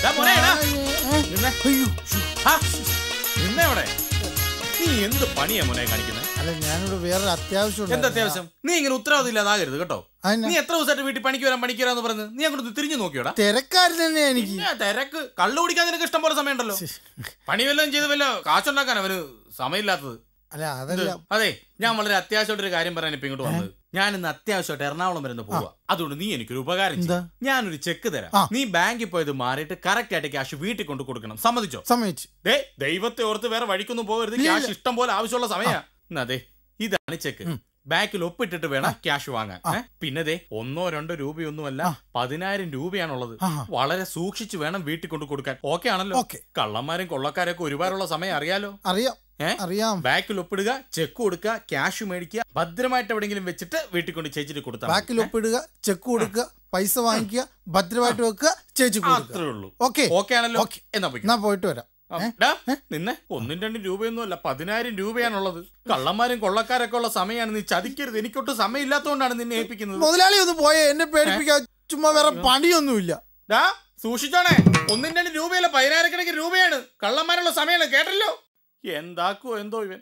ദാ മോനെ, എടാ. നിന്നെ. ഹാ, നിന്നെ എവിടെ നീ എന്ത് പണിയാ മോനെ കാണിക്കുന്നത് അല്ല ഞാനിവിടെ വേറൊരു അത്യാവശ്യം എന്താ ഉണ്ടായിരുന്നു. അത്യാവശ്യം നീ ഇങ്ങനെ ഉത്തരവാദിത്തം ഇല്ലാതാകരുത് കേട്ടോ അതെന്നാ? നീ എത്ര ദിവസമായിട്ട് വീട്ടിൽ പണിക്ക് വരാൻ പണിക്ക് വരാന്ന് പറഞ്ഞ് നീ അങ്ങോട്ട് തിരിഞ്ഞു നോക്കിയോടാ തിരക്കാരൻ തന്നെ എനിക്ക് പിന്നെ തിരക്ക് കള്ളു കുടിക്കാൻ നിനക്ക് ഇഷ്ടം പോലെ സമയമുണ്ടല്ലോ പണി വല്ലതും ചെയ്ത് വല്ല കാശുണ്ടാക്കാൻ അവന് സമയമില്ലാത്തത് അല്ല അതല്ല അതെ ഞാൻ വളരെ അത്യാവശ്യമായിട്ട് ഒരു കാര്യം പറയാൻ ഇപ്പൊ ഇങ്ങോട്ട് വന്നത് ഞാൻ ഇന്ന് അത്യാവശ്യമായിട്ട് എറണാകുളം വരെ ഒന്ന് പോവാ അതുകൊണ്ട് നീ എനിക്കൊരു ഉപകാരം ചെയ്യ്. എന്താ? ഞാനൊരു ചെക്ക് തരാം ആ. നീ ബാങ്കിൽ പോയത് മാറിയിട്ട് കറക്റ്റ് ആയിട്ട് ക്യാഷ് വീട്ടിൽ കൊണ്ട് കൊടുക്കണം സമ്മതിച്ചോ സമ്മതിച്ചു ദേ ദൈവത്തെ ഓർത്ത് വേറെ വഴിക്കൊന്നും പോകരുത് ഇല്ല, ക്യാഷ് ഇല്ല. ഇഷ്ടം പോലെ ആവശ്യമുള്ള സമയാ എന്നാ ദേ ഇതാണ് ചെക്ക് ഉം. ബാക്കിൽ ഒപ്പിട്ടിട്ട് വേണം ക്യാഷ് വാങ്ങാൻ ആ. ഏ? പിന്നെ ദേ ഒന്നോ രണ്ടോ രൂപയൊന്നുമല്ല ആ. പതിനായിരം രൂപയാണുള്ളത് ആഹാ. വളരെ സൂക്ഷിച്ചു വേണം വീട്ടിൽ കൊണ്ട് കൊടുക്കാൻ ഓക്കെ ആണല്ലോ ഓക്കെ കള്ളന്മാരും കൊള്ളക്കാരൊക്കെ ഒരുപാടുള്ള സമയം അറിയാലോ അറിയാം ഏ? അറിയാം ബാക്കിൽ ഒപ്പിടുക ചെക്ക് കൊടുക്കുക ക്യാഷ് മേടിക്കുക ഭദ്രമായിട്ട് എവിടെയെങ്കിലും വെച്ചിട്ട് വീട്ടിൽ കൊണ്ട് ചേച്ചിട്ട് കൊടുത്താൽ ബാക്കിൽ ഒപ്പിടുക ചെക്ക് കൊടുക്കുക പൈസ വാങ്ങിക്കുക ഭദ്രമായിട്ട് വെക്കുക ചേച്ചി കൊടുക്കുക അത്രേ ഉള്ളൂ ഓക്കെ ഓക്കെ ആണല്ലോ ഓക്കെ. എന്നാ പോയിക്കോ. എന്നാ പോയിട്ട് വരാം ആ, ഏ? ഡാ, നിന്നെ ഒന്നും രണ്ടും രൂപയൊന്നും അല്ല പതിനായിരം രൂപയാണുള്ളത് കള്ളന്മാരും കൊള്ളക്കാരൊക്കെ ഉള്ള സമയമാണ് നീ ചതിക്കരുത് എനിക്കൊട്ട് സമയമില്ലാത്തതുകൊണ്ടാണ് നിന്നെ ഏൽപ്പിക്കുന്നത് മുതലാളി ഒന്ന് പോയേ എന്നെ പേടിപ്പിക്കാൻ ചുമ്മാ വേറെ പണിയൊന്നുമില്ല ഡാ സൂക്ഷിച്ചോണേ ഒന്നും രണ്ടും രൂപയല്ല പതിനായിരക്കണക്കിന് രൂപയാണ് കള്ളന്മാരുള്ള സമയമാണ് കേട്ടല്ലോ എന്താക്കോ എന്തോ ഇവൻ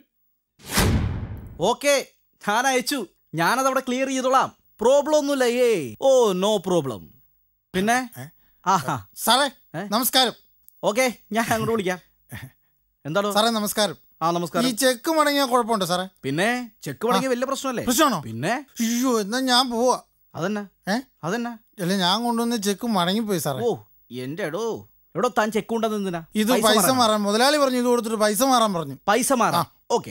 ഓക്കെ ഞാൻ അയച്ചു ഞാനത് അവിടെ ക്ലിയർ ചെയ്തോളാം പ്രോബ്ലം ഒന്നുമില്ല ഏ ഓ നോ പ്രോബ്ലം പിന്നെ ഏ? ആഹാ സാറേ ഏ? നമസ്കാരം ഓക്കെ ഞാൻ അങ്ങോട്ട് വിളിക്കാം എന്താണോ സാറേ നമസ്കാരം ആ ഈ നമസ്കാരം ചെക്ക് മടങ്ങിയാ കുഴപ്പമുണ്ടോ സാറേ പിന്നെ ചെക്ക് പണിക്ക് വലിയ പ്രശ്നമല്ലേ പ്രശ്നമാണോ പിന്നെ അയ്യോ എന്നാ ഞാൻ പോവാ അതന്നെ ഏ? അതന്നെ അല്ല ഞാൻ കൊണ്ടുവന്ന ചെക്ക് മടങ്ങിപ്പോയി സാറേ ഓ എന്റെ എടോ എടോ താൻ ചെക്ക് ഉണ്ടെന്ന് എന്തിനാ ഇത് പൈസ മാറാനോ? മാറാൻ മുതലാളി പറഞ്ഞു ഇത് കൊടുത്തിട്ട് പൈസ മാറാൻ പറഞ്ഞു പൈസ മാറാം ഓക്കെ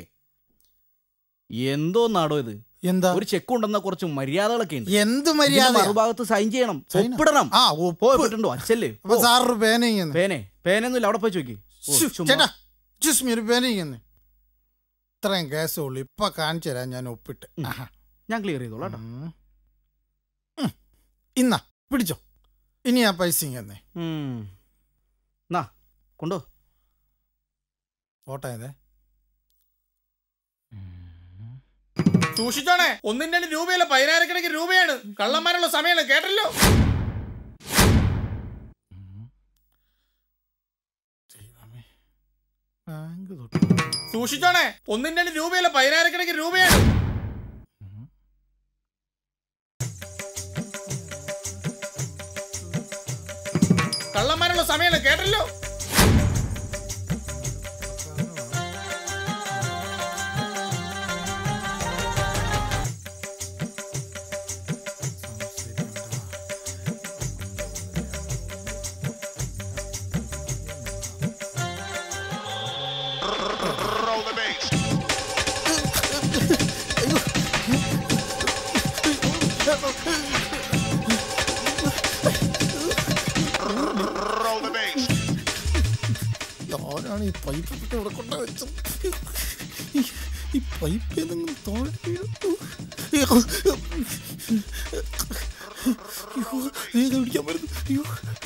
എന്തോന്നാടോ ഇത് എന്താ ഒരു ചെക്ക് ഉണ്ടെന്ന കുറച്ച് മര്യാദകളൊക്കെ ഉണ്ട് എന്ത് ഇതിന്റെ മര്യാദ മറുഭാഗത്ത് സൈൻ ചെയ്യണം Sign? ഒപ്പിടണം ആ ഓ ഒപ്പ് ഒപ്പിട്ടുണ്ടോ അച്ഛല്ലേ അപ്പൊ സാറൊരു പേന ഇങ്ങനെ പേനെ പേനൊന്നുമില്ല അവിടെ പോയി ചോദിക്കും ചേട്ടാ ചുസ്മി ഒരു പേന ഇങ്ങനെ ഇത്രയും കേസേ ഉള്ളു ഇപ്പൊ കാണിച്ചു തരാം ഞാൻ ഒപ്പിട്ട് ഉം. ആഹാ. ഞാൻ ക്ലിയർ ചെയ്തോളാം കേട്ടോ ഉം. ഉം. ഇന്നാ പിടിച്ചോ ഇനി ആ പൈസ ഇങ്ങനെ ഉം. നാ കൊണ്ടോ ഓട്ടം ഏതേ സൂക്ഷിച്ചോണേ ഒന്നും രണ്ടും രൂപയല്ല പതിനായിരക്കണക്കിന് രൂപയാണ് കള്ളന്മാരുള്ള സമയമാണ് കേട്ടല്ലോ ദൈവമേ. ബാങ്ക് തൊട്ട് സൂക്ഷിച്ചോണേ ഒന്നും രണ്ടും രൂപയല്ല പതിനായിരക്കണക്കിന് രൂപയാണ് കള്ളന്മാരുള്ള സമയമാണ് കേട്ടല്ലോ Roll the bass. Roll the bass. ആരാണ് ഈ പൈപ്പ് ഒക്കെ ഇവിടെ കൊണ്ട് വെച്ചത് ഈ- ഈ പൈപ്പ് ഏതെങ്കിലും താഴെ വീഴും. അയ്യോ. അയ്യോ, ഏതാ പിടിക്കാൻ വരുന്നത്? അയ്യോ.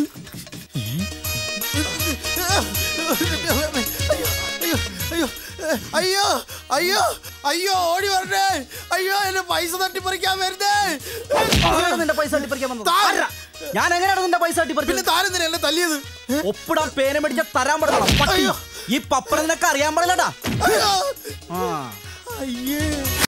അയ്യോ, അയ്യോ, അയ്യോ, അയ്യോ, അയ്യോ, ഓടി വരണേ അയ്യോ എന്റെ പൈസ തട്ടിപ്പറിക്കാൻ വരുന്നേ ആരാണ് നിന്റെ പൈസ തട്ടിപ്പറിക്കാൻ വന്നത് താൻ. ആരാ? ഞാൻ എങ്ങനെയാണ് നിന്റെ പൈസ പിന്നെ തട്ടിപ്പറിക്കുന്നത് താനെന്തിനാ എന്നെ തല്ലിയത് ഒപ്പിടാൻ പേന മേടിച്ച തരാൻ പറ്റണം പട്ടി അയ്യോ. ഈ പപ്പടം നിനക്ക് അറിയാൻ പാടില്ലടാ അയ്യോ ആ അയ്യേ